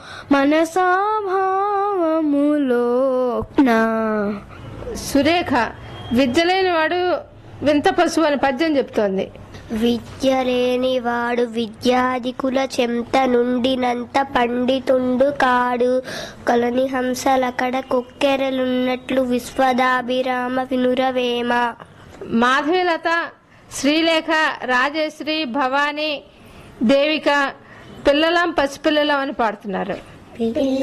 మనసాభావములో నా సురేఖ విద్యలేని వాడు వింత పశువు అని పద్యం చెప్తోంది విద్య లేనివాడు విద్యాధికుల చెంత నుండినంత పండితుండు కాడు కొలని హంసలకడ కొక్కెరలున్నట్లు విశ్వదాభిరామ వినురవేమ మాధవీలత శ్రీలేఖ రాజశ్రీ భవానీ దేవిక పిల్లలం పసిపిల్లలం అని పాడుతున్నారు